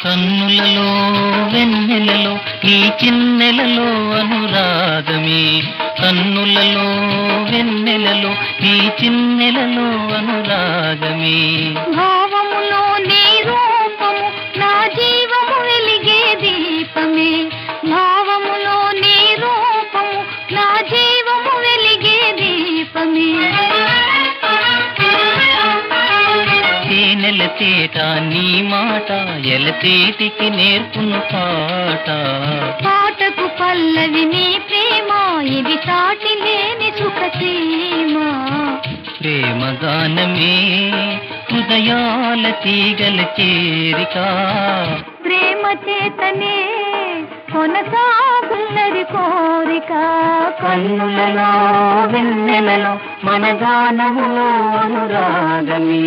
కన్నులలో వెన్నెలలో నీ చిన్నెలలో అనురాగమే కన్నులలో వెన్నెలలో నీ చిన్నెలలో అనురాగమే భావములో నీ రూపము నా జీవము వెలిగే దీపమే భావములో నీ రూపము నా జీవము వెలిగే దీపమే తేనెల తేట నీ మాట ఎలతేటికి నేర్పును పాట పాటకు పల్లవి నీ ప్రేమ ఇది సాటి లేని సుఖ సీమ ప్రేమ గానమే హృదయాల తీగల చేరిక ప్రేమ చేతనే కొనసాగున్నది కోరిక కన్నులలో వెన్నెలలో మన గానములో అనురాగమే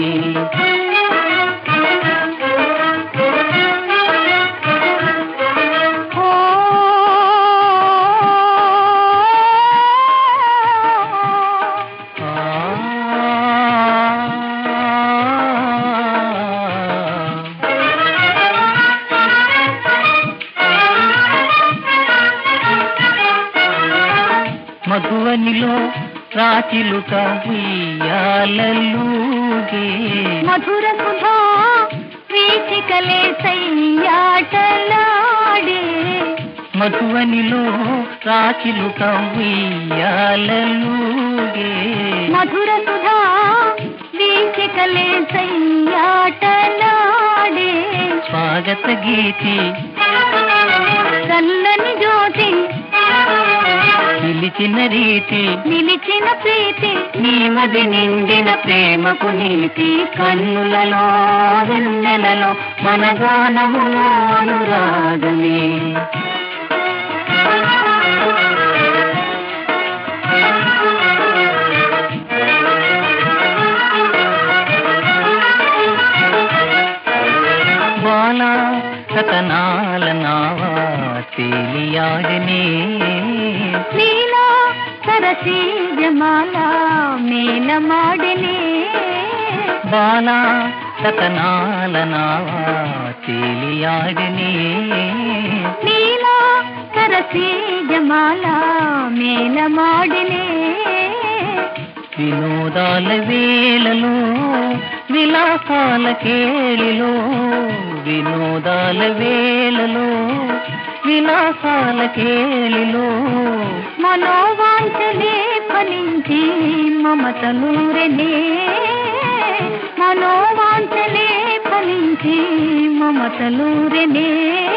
ఓ మధువనిలో రాచిలుక ఉయ్యాలూగే మధుర సుధా వీచికలే సయ్యాటలాడే మధువనిలో రాచిలుక ఉయ్యాలూగే మధుర సుధా వీచికలే సయ్యాటలాడే స్వాగత గీతి చల్లని జ్యోతి పిలిచిన రీతి నిలిచిన ప్రీతి నీమది నిండిన ప్రేమకు నీతి కన్నులలో వెన్నెలలో మన గానములో అనురాగమే బాల సతనాల నావా తేలియాడనే నీలా సరసి జమాల మేల మాడనే బాల సతనాల నావా తేలియాడనే నీలా సరసి జమాల మేల మాడనే వినోదాల వేళలో విలాసాల కేళిలో వినోదాల వేళలో విలాసాల కేళిలో మనోవాంఛలే ఫలించి మమతలూరనే మనోవాంఛలే ఫలించి మమతలూరనే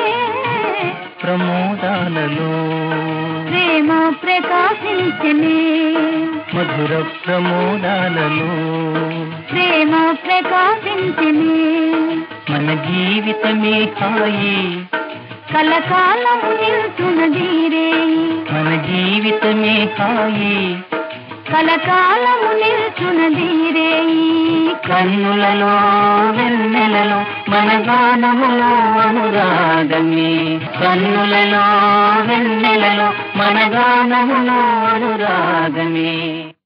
ప్రమోదాలలో ప్రేమ ప్రకాశించనే మధుర ప్రమోదాలలో ప్రేమ ప్రకాశించనే మన జీవితమే హాయి కలకాలము నిల్చున్నదీరే మన జీవితమే హాయి కలకాలము నిల్చున్నదీరే కన్నులలో వెన్నెలలో మన గానములో అనురాగమే కన్నులలో వెన్నెలలో మన గానములో అనురాగమే